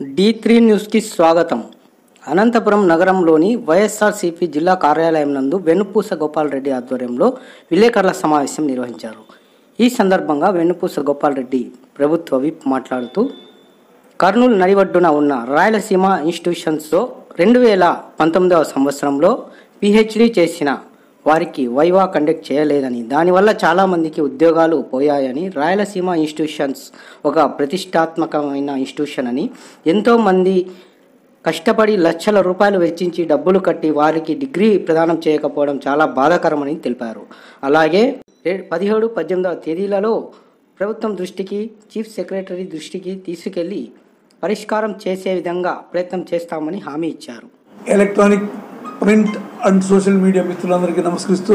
D three న్యూస్కి స్వాగతం అనంతపురం నగరంలోని వైఎస్ఆర్సీపీ జిల్లా కార్యాలయం నందు వెన్నుపూస గోపాలరెడ్డి ఆధ్వర్యంలో విలేకరుల సమావేశం నిర్వహించారు ఈ సందర్భంగా వెన్నుపూస గోపాలరెడ్డి ప్రభుత్వ విప్ మాట్లాడుతూ కర్నూలు నడివడ్డున ఉన్న రాయలసీమ ఇన్స్టిట్యూషన్స్లో రెండు వేల పంతొమ్మిదవ సంవత్సరంలో పిహెచ్డి చేసిన వారికి వైవా కండక్ట్ చేయలేదని దానివల్ల చాలామందికి ఉద్యోగాలు పోయాయని రాయలసీమ ఇన్స్టిట్యూషన్స్ ఒక ప్రతిష్టాత్మకమైన ఇన్స్టిట్యూషన్ అని ఎంతోమంది కష్టపడి లక్షల రూపాయలు వెచ్చించి డబ్బులు కట్టి వారికి డిగ్రీ ప్రదానం చేయకపోవడం చాలా బాధాకరమని తెలిపారు అలాగే రే- పదిహేడు పద్దెనిమిదవ తేదీలలో ప్రభుత్వం దృష్టికి చీఫ్ సెక్రటరీ దృష్టికి తీసుకెళ్లి పరిష్కారం చేసే విధంగా ప్రయత్నం చేస్తామని హామీ ఇచ్చారు electronic print and social media మిత్రులందరికీ నమస్కరిస్తూ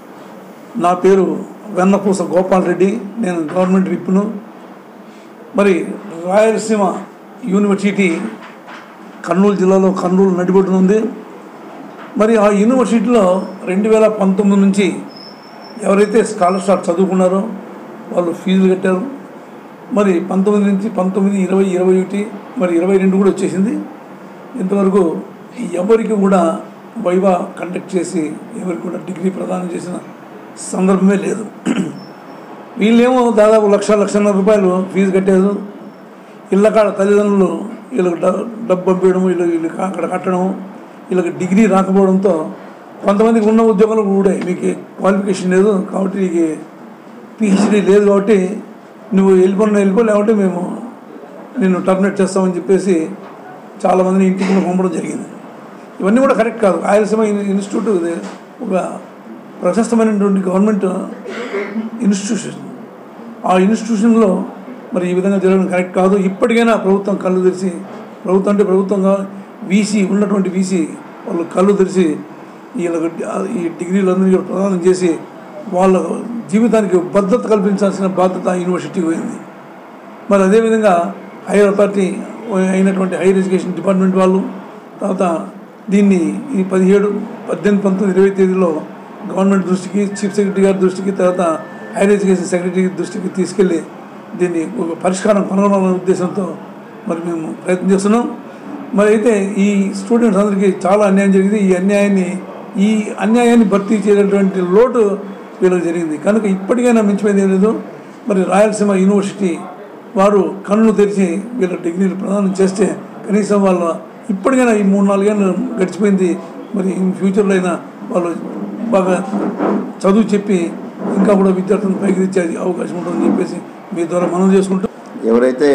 నా పేరు వెన్నపూస గోపాల్ రెడ్డి నేను గవర్నమెంట్ విప్ను మరి రాయలసీమ యూనివర్సిటీ కర్నూలు జిల్లాలో కర్నూలు నడిబొడ్డున ఉంది మరి ఆ యూనివర్సిటీలో రెండు వేల పంతొమ్మిది నుంచి ఎవరైతే స్కాలర్షిప్ చదువుకున్నారో వాళ్ళు ఫీజులు కట్టారు మరి పంతొమ్మిది నుంచి పంతొమ్మిది ఇరవై ఇరవై ఒకటి మరి ఇరవై రెండు కూడా వచ్చేసింది ఇంతవరకు ఎవరికి కూడా వైవా కండక్ట్ చేసి ఎవరికి కూడా డిగ్రీ ప్రదానం చేసిన సందర్భమే లేదు వీళ్ళేమో దాదాపు లక్ష లక్షన్నర రూపాయలు ఫీజు కట్టారు ఇళ్ళకాడ తల్లిదండ్రులు వీళ్ళకి డ- డబ్బు పంపించడం వీళ్ళు వీళ్ళు అక్కడ కట్టడం వీళ్ళకి డిగ్రీ రాకపోవడంతో కొంతమందికి ఉన్న ఉద్యోగాలు కూడా మీకు క్వాలిఫికేషన్ లేదు కాబట్టి నీకు పిహెచ్డీ లేదు కాబట్టి నువ్వు వెళ్ళిపోయిన వెళ్ళిపో లేకపోతే మేము నిన్ను టర్మినేట్ చేస్తామని చెప్పేసి చాలామందిని ఇంటికి కూడా పంపడం జరిగింది ఇవన్నీ కూడా కరెక్ట్ కాదు రాయలసీమ ఇన్- ఇన్స్టిట్యూట్ ఇది ఒక ప్రశస్తమైనటువంటి గవర్నమెంట్ ఇన్స్టిట్యూషన్ ఆ ఇన్స్టిట్యూషన్లో మరి ఈ విధంగా జరగడం కరెక్ట్ కాదు ఇప్పటికైనా ప్రభుత్వం కళ్ళు తెరిచి ప్రభుత్వం అంటే ప్రభుత్వంగా వీసీ ఉన్నటువంటి వీసీ వాళ్ళు కళ్ళు తెరిచి వీళ్ళకి ఈ డిగ్రీలందరినీ కూడా ప్రదానం చేసి వాళ్ళ జీవితానికి భద్రత కల్పించాల్సిన బాధ్యత యూనివర్సిటీకి పోయింది మరి అదేవిధంగా హైయర్ అథారిటీ అయినటువంటి హైయర్ ఎడ్యుకేషన్ డిపార్ట్మెంట్ వాళ్ళు తర్వాత దీన్ని ఈ పదిహేడు పద్దెనిమిది పంతొమ్మిది ఇరవై తేదీలో గవర్నమెంట్ దృష్టికి చీఫ్ సెక్రటరీ గారి దృష్టికి తర్వాత హైయర్ ఎడ్యుకేషన్ సెక్రటరీ దృష్టికి తీసుకెళ్ళి దీన్ని ఒక పరిష్కారం కనుగొనాలనే ఉద్దేశంతో మరి మేము ప్రయత్నం చేస్తున్నాం మరి అయితే ఈ స్టూడెంట్స్ అందరికీ చాలా అన్యాయం జరిగింది ఈ అన్యాయాన్ని ఈ అన్యాయాన్ని భర్తీ చేసేటువంటి లోటు వీళ్ళకి జరిగింది కనుక ఇప్పటికైనా మించిపోయింది ఏం లేదు మరి రాయలసీమ యూనివర్సిటీ వారు కన్నులు తెరిచి వీళ్ళ డిగ్రీలు ప్రదానం చేస్తే కనీసం వాళ్ళ ఇప్పటికైనా ఈ మూడు నాలుగేళ్ళు గడిచిపోయింది మరి ఇన్ ఫ్యూచర్లో అయినా వాళ్ళు బాగా చదువు చెప్పి ఇంకా కూడా విద్యార్థులను పైకి తెచ్చే అవకాశం ఉంటుందని చెప్పేసి మీ ద్వారా మనం చేసుకుంటూ ఎవరైతే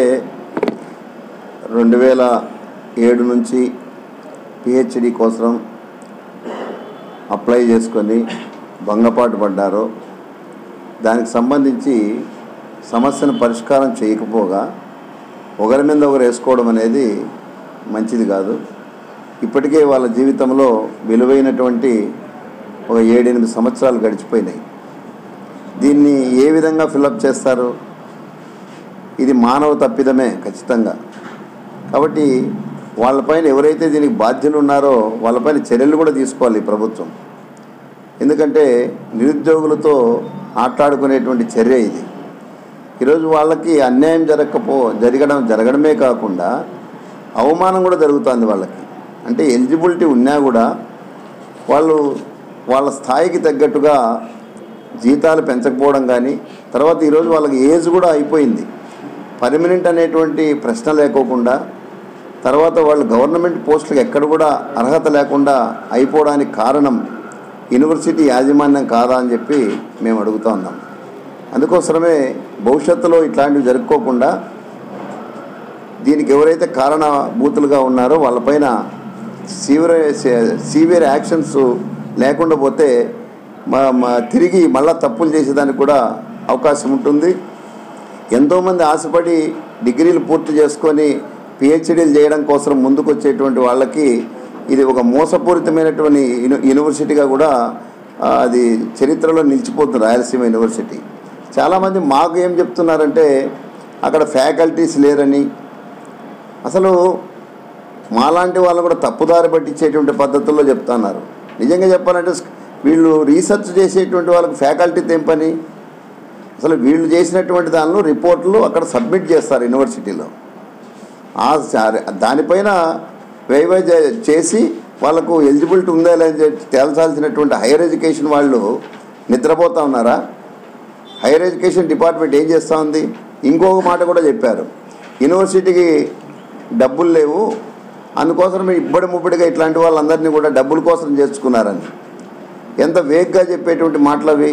రెండు వేల ఏడు నుంచి పిహెచ్డి కోసం అప్లై చేసుకొని భంగపాటు పడ్డారో దానికి సంబంధించి సమస్యను పరిష్కారం చేయకపోగా ఒకరి మీద ఒకరు వేసుకోవడం అనేది మంచిది కాదు ఇప్పటికే వాళ్ళ జీవితంలో విలువైనటువంటి ఒక ఏడెనిమిది సంవత్సరాలు గడిచిపోయినాయి దీన్ని ఏ విధంగా ఫిలప్ చేస్తారు ఇది మానవ తప్పిదమే ఖచ్చితంగా కాబట్టి వాళ్ళపైన ఎవరైతే దీనికి బాధ్యులు ఉన్నారో వాళ్ళపైన చర్యలు కూడా తీసుకోవాలి ఈ ప్రభుత్వం ఎందుకంటే నిరుద్యోగులతో ఆట్లాడుకునేటువంటి చర్య ఇది ఈరోజు వాళ్ళకి అన్యాయం జరగకపో జరగడం జరగడమే కాకుండా అవమానం కూడా జరుగుతుంది వాళ్ళకి అంటే ఎలిజిబిలిటీ ఉన్నా కూడా వాళ్ళు వాళ్ళ స్థాయికి తగ్గట్టుగా జీతాలు పెంచకపోవడం కానీ తర్వాత ఈరోజు వాళ్ళకి ఏజ్ కూడా అయిపోయింది పర్మనెంట్ అనేటువంటి ప్రశ్న లేకోకుండా తర్వాత వాళ్ళు గవర్నమెంట్ పోస్టులకు ఎక్కడ కూడా అర్హత లేకుండా అయిపోవడానికి కారణం యూనివర్సిటీ యాజమాన్యం కాదా అని చెప్పి మేము అడుగుతా ఉన్నాం అందుకోసమే భవిష్యత్తులో ఇట్లాంటివి జరుపుకోకుండా దీనికి ఎవరైతే కారణభూతులుగా ఉన్నారో వాళ్ళపైన సీవియర్ సీవియర్ యాక్షన్స్ లేకుండా పోతే మా మా తిరిగి మళ్ళా తప్పులు చేసేదానికి కూడా అవకాశం ఉంటుంది ఎంతోమంది ఆశపడి డిగ్రీలు పూర్తి చేసుకొని పిహెచ్డీలు చేయడం కోసం ముందుకు వచ్చేటువంటి వాళ్ళకి ఇది ఒక మోసపూరితమైనటువంటి యూని- యూనివర్సిటీగా కూడా ఆ, అది చరిత్రలో నిలిచిపోతుంది రాయలసీమ యూనివర్సిటీ చాలామంది మాకు ఏం చెప్తున్నారంటే అక్కడ ఫ్యాకల్టీస్ లేరని అసలు మాలాంటి వాళ్ళు కూడా తప్పుదారి పట్టించేటువంటి పద్ధతుల్లో చెప్తున్నారు నిజంగా చెప్పాలంటే స్- వీళ్ళు రీసెర్చ్ చేసేటువంటి వాళ్ళకి ఫ్యాకల్టీ ఏం పని అసలు వీళ్ళు చేసినటువంటి దానిలో రిపోర్ట్లు అక్కడ సబ్మిట్ చేస్తారు యూనివర్సిటీలో ఆ సా- దానిపైన వెయివే చే- చేసి వాళ్ళకు ఎలిజిబిలిటీ ఉందా లేదని చెప్పి తేల్చాల్సినటువంటి హైయర్ ఎడ్యుకేషన్ వాళ్ళు నిద్రపోతా ఉన్నారా హైయర్ ఎడ్యుకేషన్ డిపార్ట్మెంట్ ఏం చేస్తూ ఉంది ఇంకొక మాట కూడా చెప్పారు యూనివర్సిటీకి డబ్బులు లేవు అందుకోసం ఇబ్బడి ముబ్బడిగా ఇట్లాంటి వాళ్ళందరినీ కూడా డబ్బుల కోసం చేర్చుకున్నారని ఎంత వేగ్గా చెప్పేటువంటి మాటలు అవి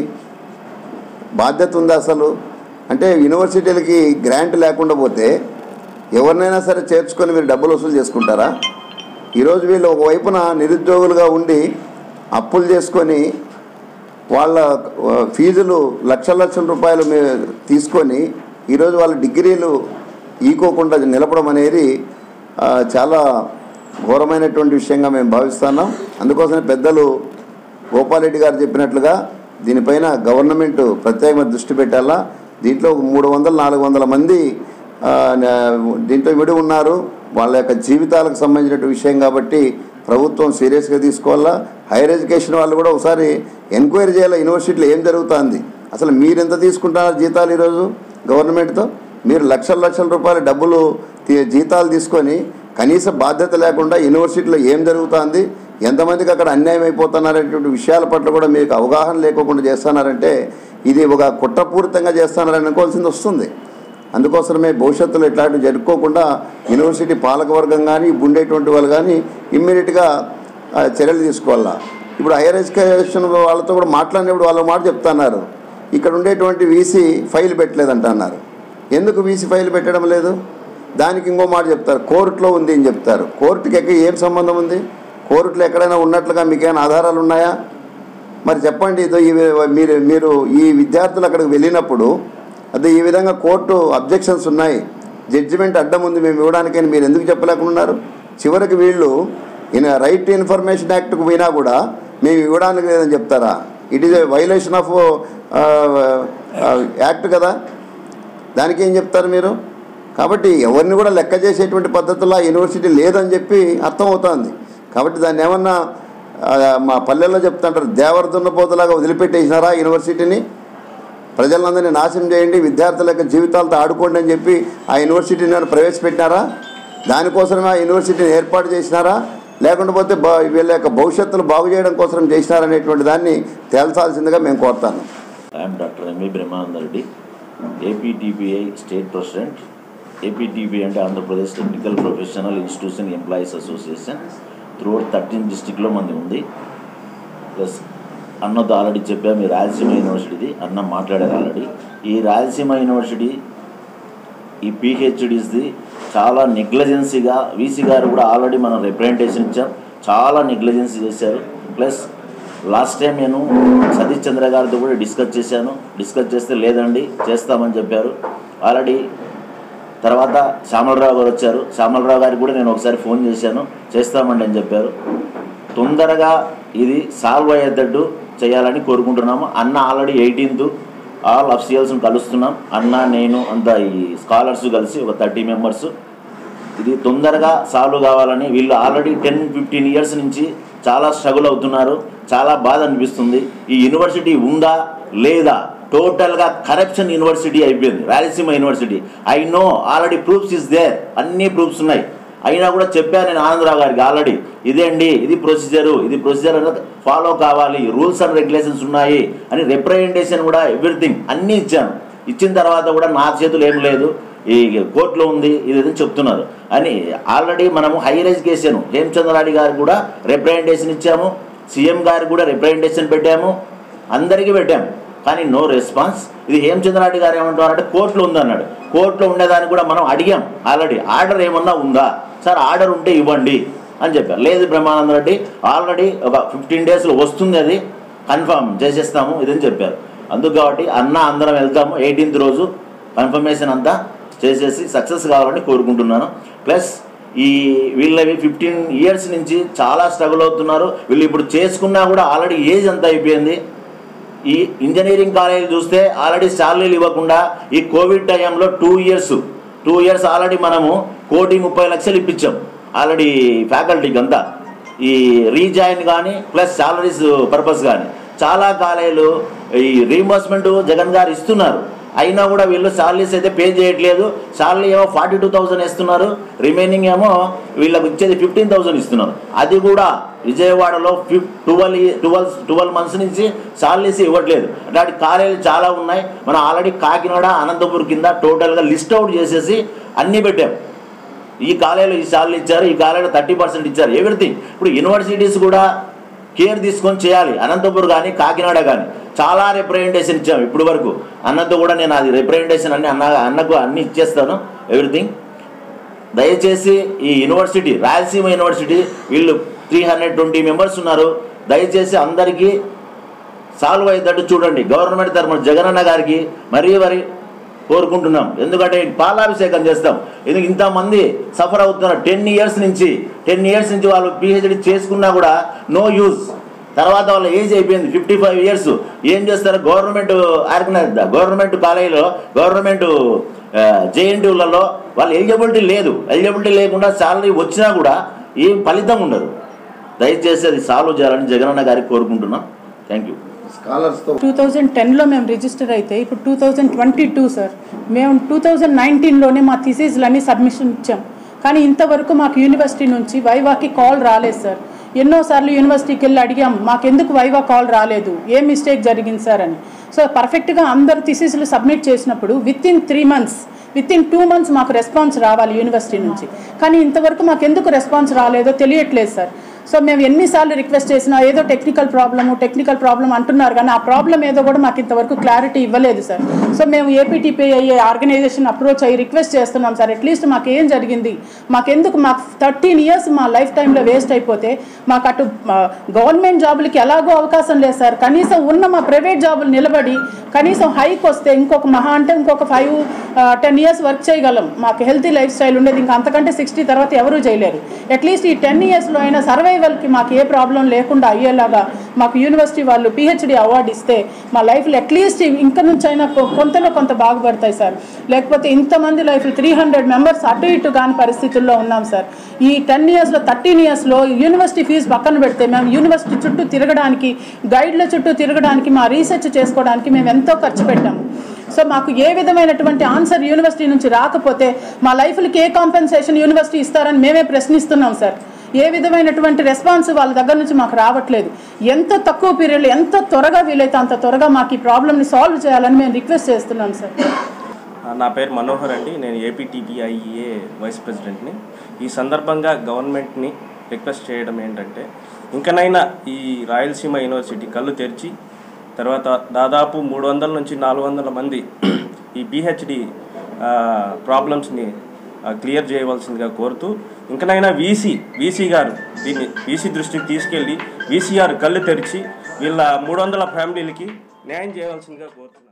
బాధ్యత ఉందా అసలు అంటే యూనివర్సిటీలకి గ్రాంట్ లేకుండా పోతే ఎవరినైనా సరే చేర్చుకొని మీరు డబ్బులు వసూలు చేసుకుంటారా ఈరోజు వీళ్ళు ఒకవైపున నిరుద్యోగులుగా ఉండి అప్పులు చేసుకొని వాళ్ళ ఆ, ఫీజులు లక్షల లక్షల రూపాయలు మీ తీసుకొని ఈరోజు వాళ్ళ డిగ్రీలు ఈకోకుండా నిలపడం అనేది ఆ, చాలా ఘోరమైనటువంటి విషయంగా మేము భావిస్తున్నాం అందుకోసమే పెద్దలు గోపాలరెడ్డి గారు చెప్పినట్లుగా దీనిపైన గవర్నమెంట్ ప్రత్యేకమైన దృష్టి పెట్టాలా దీంట్లో ఒక మూడు వందల నాలుగు వందల మంది ఆ, నా- దీంట్లో విడి ఉన్నారు వాళ్ళ యొక్క జీవితాలకు సంబంధించిన విషయం కాబట్టి ప్రభుత్వం సీరియస్గా తీసుకోవాలా హైయర్ ఎడ్యుకేషన్ వాళ్ళు కూడా ఒకసారి ఎంక్వైరీ చేయాలి యూనివర్సిటీలో ఏం జరుగుతుంది అసలు మీరు ఎంత తీసుకుంటున్నారు జీతాలు ఈరోజు గవర్నమెంట్తో మీరు లక్షల లక్షల రూపాయల డబ్బులు తీ- జీతాలు తీసుకొని కనీస బాధ్యత లేకుండా యూనివర్సిటీలో ఏం జరుగుతుంది ఎంతమందికి అక్కడ అన్యాయం అయిపోతున్నారనేటువంటి విషయాల పట్ల కూడా మీకు అవగాహన లేకోకుండా చేస్తున్నారంటే ఇది ఒక కుట్రపూరితంగా చేస్తున్నారని అనుకోవాల్సింది వస్తుంది అందుకోసమే భవిష్యత్తులో ఇట్లాంటివి జరుపుకోకుండా యూనివర్సిటీ పాలకవర్గం కానీ ఉండేటువంటి వాళ్ళు కానీ ఇమ్మీడియట్గా ఆ, చర్యలు తీసుకోవాలా ఇప్పుడు హైయర్ ఎడ్యుకేషన్ వాళ్ళతో కూడా మాట్లాడినప్పుడు వాళ్ళ మాట చెప్తున్నారు ఇక్కడ ఉండేటువంటి వీసీ ఫైల్ పెట్టలేదంట అన్నారు ఎందుకు వీసీ ఫైల్ పెట్టడం లేదు దానికి ఇంకో మాట చెప్తారు కోర్టులో ఉంది అని చెప్తారు కోర్టుకి ఎక్కడ ఏం సంబంధం ఉంది కోర్టులో ఎక్కడైనా ఉన్నట్లుగా మీకేమైనా ఆధారాలు ఉన్నాయా మరి చెప్పండి ఇదో ఈ వి- మీరు మీరు ఈ విద్యార్థులు అక్కడికి వెళ్ళినప్పుడు అదే ఈ విధంగా కోర్టు అబ్జెక్షన్స్ ఉన్నాయి జడ్జిమెంట్ అడ్డం ఉంది మేము ఇవ్వడానికని మీరు ఎందుకు చెప్పలేకున్నారు చివరికి వీళ్ళు ఈయన రైట్ టు ఇన్ఫర్మేషన్ యాక్ట్కు పోయినా కూడా మేము ఇవ్వడానికి లేదని చెప్తారా it is a violation of act కదా దానికి ఏం చెప్తారు మీరు కాబట్టి ఎవరిని కూడా లెక్క చేసేటువంటి పద్ధతిలో ఆ యూనివర్సిటీ లేదని చెప్పి అర్థమవుతోంది కాబట్టి దాన్ని ఏమన్నా ఆ, మా పల్లెల్లో చెప్తుంటారు దేవరదున్న పోతులాగా వదిలిపెట్టేసినారా యూనివర్సిటీని ప్రజలందరినీ నాశనం చేయండి విద్యార్థుల యొక్క జీవితాలతో ఆడుకోండి అని చెప్పి ఆ యూనివర్సిటీని ఏమైనా ప్రవేశపెట్టినారా దానికోసమే ఆ యూనివర్సిటీని ఏర్పాటు చేసినారా లేకుండా పోతే బా వీళ్ళ యొక్క భవిష్యత్తును బాగు చేయడం కోసం చేసినారనేటువంటి దాన్ని తేల్చాల్సిందిగా మేము కోరుతాను I'm doctor M V Brahmananda Reddy APTPI state president APTP అంటే Andhra Pradesh technical professional institution employees association through thirteen డిస్టిక్లో మంది ఉంది ప్లస్ అన్నతో ఆల్రెడీ చెప్పా మీ రాయలసీమ యూనివర్సిటీది అన్న మాట్లాడారు ఆల్రెడీ ఈ రాయలసీమ యూనివర్సిటీ ఈ పిహెచ్డిస్ది చాలా నెగ్లజెన్సీగా వీసీ గారు కూడా ఆల్రెడీ మనం రిప్రజెంటేషన్ ఇచ్చాం చాలా నెగ్లజెన్సీ చేశారు ప్లస్ లాస్ట్ టైం నేను సతీష్ చంద్ర గారితో కూడా డిస్కస్ చేశాను డిస్కస్ చేస్తే లేదండి చేస్తామని చెప్పారు ఆల్రెడీ తర్వాత శ్యామలరావు గారు వచ్చారు శ్యామలరావు గారికి కూడా నేను ఒకసారి ఫోన్ చేశాను చేస్తామండి అని చెప్పారు తొందరగా ఇది సాల్వ్ అయ్యేటట్టు చేయాలని కోరుకుంటున్నాము అన్న ఆల్రెడీ ఎయిటీన్త్ ఆల్ అఫ్సియల్స్ని కలుస్తున్నాం అన్న నేను అంతా ఈ స్కాలర్స్ కలిసి ఒక థర్టీ మెంబర్స్ ఇది తొందరగా సాల్వ్ కావాలని వీళ్ళు ఆల్రెడీ టెన్ ఫిఫ్టీన్ ఇయర్స్ నుంచి చాలా స్ట్రగుల్ అవుతున్నారు చాలా బాధ అనిపిస్తుంది ఈ యూనివర్సిటీ ఉందా లేదా టోటల్గా కరప్షన్ యూనివర్సిటీ అయిపోయింది Rayalaseema university I know already proofs is there అన్ని ప్రూఫ్స్ ఉన్నాయి అయినా కూడా చెప్పాను నేను ఆనందరావు గారికి ఆల్రెడీ ఇదే అండి ఇది ప్రొసీజరు ఇది ప్రొసీజర్ అనేది ఫాలో కావాలి రూల్స్ అండ్ రెగ్యులేషన్స్ ఉన్నాయి అని రిప్రజెంటేషన్ కూడా ఎవ్రీథింగ్ అన్నీ ఇచ్చాను ఇచ్చిన తర్వాత కూడా నా చేతులు ఏం లేదు ఈ కోర్టులో ఉంది ఇది ఇది అని చెప్తున్నారు అని ఆల్రెడీ మనము హైయర్ ఎడ్యుకేషన్ హేమచంద్రారెడ్డి గారికి కూడా రిప్రజెంటేషన్ ఇచ్చాము సీఎం గారికి కూడా రిప్రజెంటేషన్ పెట్టాము అందరికీ పెట్టాము కానీ నో రెస్పాన్స్ ఇది హేమచంద్రారెడ్డి గారు ఏమంటున్నారంటే కోర్టులో ఉందన్నాడు కోర్టులో ఉండేదానికి కూడా మనం అడిగాం ఆల్రెడీ ఆర్డర్ ఏమన్నా ఉందా సార్ ఆర్డర్ ఉంటే ఇవ్వండి అని చెప్పారు లేదు బ్రహ్మానంద రెడ్డి ఆల్రెడీ ఒక ఫిఫ్టీన్ డేస్లో వస్తుంది అది కన్ఫర్మ్ చేసేస్తాము ఇదని చెప్పారు అందుకు కాబట్టి అన్న అందరం వెళ్తాము ఎయిటీన్త్ రోజు కన్ఫర్మేషన్ అంతా చేసేసి సక్సెస్ కావాలని కోరుకుంటున్నాను ప్లస్ ఈ వీళ్ళవి ఫిఫ్టీన్ ఇయర్స్ నుంచి చాలా స్ట్రగుల్ అవుతున్నారు వీళ్ళు ఇప్పుడు చేసుకున్నా కూడా ఆల్రెడీ ఏజ్ అంతా అయిపోయింది ఈ ఇంజనీరింగ్ కాలేజీ చూస్తే ఆల్రెడీ శాలరీలు ఇవ్వకుండా ఈ కోవిడ్ టైంలో two years two years already మనము కోటి ముప్పై లక్షలు ఇప్పించాం ఆల్రెడీ ఫ్యాకల్టీకి అంతా ఈ రీజాయిన్ కానీ ప్లస్ శాలరీస్ పర్పస్ కానీ చాలా కాలేజీలు ఈ రీంబర్స్మెంట్ జగన్ గారు ఇస్తున్నారు అయినా కూడా వీళ్ళు సాలరీస్ అయితే పే చేయట్లేదు సాలరీ ఏమో ఫార్టీ టూ థౌసండ్ ఇస్తున్నారు రిమైనింగ్ ఏమో వీళ్ళకి ఇచ్చేది ఫిఫ్టీన్ థౌసండ్ ఇస్తున్నారు అది కూడా విజయవాడలో ఫిఫ్ ట్వెల్వ్ ట్వెల్వ్ ట్వెల్వ్ మంత్స్ నుంచి సాలరీస్ ఇవ్వట్లేదు అలాంటి కాలేజీలు చాలా ఉన్నాయి మనం ఆల్రెడీ కాకినాడ అనంతపురం కింద టోటల్గా లిస్ట్ అవుట్ చేసేసి అన్నీ పెట్టాం ఈ కాలేజీలో ఈ సార్లు ఇచ్చారు ఈ కాలేజీలో థర్టీ పర్సెంట్ ఇచ్చారు ఎవ్రీథింగ్ ఇప్పుడు యూనివర్సిటీస్ కూడా కేర్ తీసుకొని చేయాలి అనంతపురం కానీ కాకినాడ కానీ చాలా రిప్రజెంటేషన్ ఇచ్చాము ఇప్పుడు వరకు అన్నతో కూడా నేను అది రిప్రజెంటేషన్ అన్ని అన్న అన్నకు అన్ని ఇచ్చేస్తాను ఎవ్రీథింగ్ దయచేసి ఈ యూనివర్సిటీ రాయలసీమ యూనివర్సిటీ వీళ్ళు త్రీ హండ్రెడ్ ట్వంటీ మెంబర్స్ ఉన్నారు దయచేసి అందరికీ సాల్వ్ అయ్యేటట్టు చూడండి గవర్నమెంట్ తరఫున జగనన్న గారికి మరీ మరి కోరుకుంటున్నాం ఎందుకంటే పాలాభిషేకం చేస్తాం ఎందుకు ఇంతమంది సఫర్ అవుతున్నారు టెన్ ఇయర్స్ నుంచి టెన్ ఇయర్స్ నుంచి వాళ్ళు పిహెచ్డి చేసుకున్నా కూడా నో యూజ్ తర్వాత వాళ్ళ ఏజ్ అయిపోయింది ఫిఫ్టీ ఫైవ్ ఇయర్స్ ఏం చేస్తారు గవర్నమెంట్ ఆర్గనైజ్ గవర్నమెంట్ కాలేజీలో గవర్నమెంట్ జేఎన్టీలలో వాళ్ళ ఎలిజిబిలిటీ లేదు ఎలిజిబిలిటీ లేకుండా శాలరీ వచ్చినా కూడా ఏం ఫలితం ఉండదు దయచేసి అది సాల్వ్ చేయాలని జగనన్న గారికి కోరుకుంటున్నాం థ్యాంక్ యూ స్కాలర్స్తో టూ థౌజండ్ టెన్లో మేము రిజిస్టర్ అయితే ఇప్పుడు two thousand twenty two sir మేము టూ థౌజండ్ నైన్టీన్లోనే మా థీసీస్లన్నీ సబ్మిషన్ ఇచ్చాం కానీ ఇంతవరకు మాకు యూనివర్సిటీ నుంచి వైవాకి కాల్ రాలేదు సార్ ఎన్నోసార్లు యూనివర్సిటీకి వెళ్ళి అడిగాం మాకెందుకు వైవా కాల్ రాలేదు ఏ మిస్టేక్ జరిగింది సార్ అని సో పర్ఫెక్ట్గా అందరు థీసీస్లు సబ్మిట్ చేసినప్పుడు within three months within two months మాకు రెస్పాన్స్ రావాలి యూనివర్సిటీ నుంచి కానీ ఇంతవరకు మాకు ఎందుకు రెస్పాన్స్ రాలేదో తెలియట్లేదు సార్ సో మేము ఎన్నిసార్లు రిక్వెస్ట్ చేసినా ఏదో టెక్నికల్ ప్రాబ్లము టెక్నికల్ ప్రాబ్లం అంటున్నారు కానీ ఆ ప్రాబ్లం ఏదో కూడా మాకు ఇంతవరకు క్లారిటీ ఇవ్వలేదు సార్ సో మేము ఏపీటీపీఐ ఆర్గనైజేషన్ అప్రోచ్ అయ్యి రిక్వెస్ట్ చేస్తున్నాం సార్ అట్లీస్ట్ మాకు ఏం జరిగింది మాకెందుకు మాకు థర్టీన్ ఇయర్స్ మా లైఫ్ టైంలో వేస్ట్ అయిపోతే మాకు అటు గవర్నమెంట్ జాబులకి ఎలాగో అవకాశం లేదు సార్ కనీసం ఉన్న మా ప్రైవేట్ జాబులు నిలబడి కనీసం హైక్ వస్తే ఇంకొక మహా అంటే ఇంకొక ఫైవ్ టెన్ ఇయర్స్ వర్క్ చేయగలం మాకు హెల్తీ లైఫ్ స్టైల్ ఉండేది ఇంకా అంతకంటే సిక్స్టీ తర్వాత ఎవరూ చేయలేరు అట్లీస్ట్ ఈ టెన్ ఇయర్స్లో అయినా సర్వైవల్కి మాకు ఏ ప్రాబ్లం లేకుండా అయ్యేలాగా మాకు యూనివర్సిటీ వాళ్ళు పిహెచ్డి అవార్డు ఇస్తే మా లైఫ్లో అట్లీస్ట్ ఇంకా నుంచి అయినా కొ- కొంతలో కొంత బాగుపడతాయి సార్ లేకపోతే ఇంతమంది లైఫ్ త్రీ హండ్రెడ్ మెంబర్స్ అటు ఇటు కాని పరిస్థితుల్లో ఉన్నాం సార్ ఈ టెన్ ఇయర్స్లో థర్టీన్ ఇయర్స్లో యూనివర్సిటీ ఫీజు పక్కన పెడితే మేము యూనివర్సిటీ చుట్టూ తిరగడానికి గైడ్ల చుట్టూ తిరగడానికి మా రీసెర్చ్ చేసుకోవడానికి మేము ఎంతో ఖర్చు పెట్టాము సో మాకు ఏ విధమైనటువంటి ఆన్సర్ యూనివర్సిటీ నుంచి రాకపోతే మా లైఫ్లకి ఏ కాంపెన్సేషన్ యూనివర్సిటీ ఇస్తారని మేమే ప్రశ్నిస్తున్నాం సార్ ఏ విధమైనటువంటి రెస్పాన్స్ వాళ్ళ దగ్గర నుంచి మాకు రావట్లేదు ఎంత తక్కువ పీరియడ్లో ఎంత త్వరగా వీలైతే అంత త్వరగా మాకు ఈ ప్రాబ్లమ్ని సాల్వ్ చేయాలని మేము రిక్వెస్ట్ చేస్తున్నాం సార్ నా పేరు మనోహర్ అండి నేను ఏపీటీపీఐఏ వైస్ ప్రెసిడెంట్ని ఈ సందర్భంగా గవర్నమెంట్ని రిక్వెస్ట్ చేయడం ఏంటంటే ఇంకనైనా ఈ రాయలసీమ యూనివర్సిటీ కళ్ళు తెరిచి తర్వాత దాదాపు మూడు వందల నుంచి నాలుగు వందల మంది ఈ పిహెచ్డి ప్రాబ్లమ్స్ని క్లియర్ చేయవలసిందిగా కోరుతూ ఇంకనైనా వీసీ వీసీ గారు దీన్ని వీసీ దృష్టికి తీసుకెళ్ళి వీసీఆర్ కళ్ళు తెరిచి వీళ్ళ మూడు వందల ఫ్యామిలీలకి న్యాయం చేయవలసిందిగా కోరుతున్నాను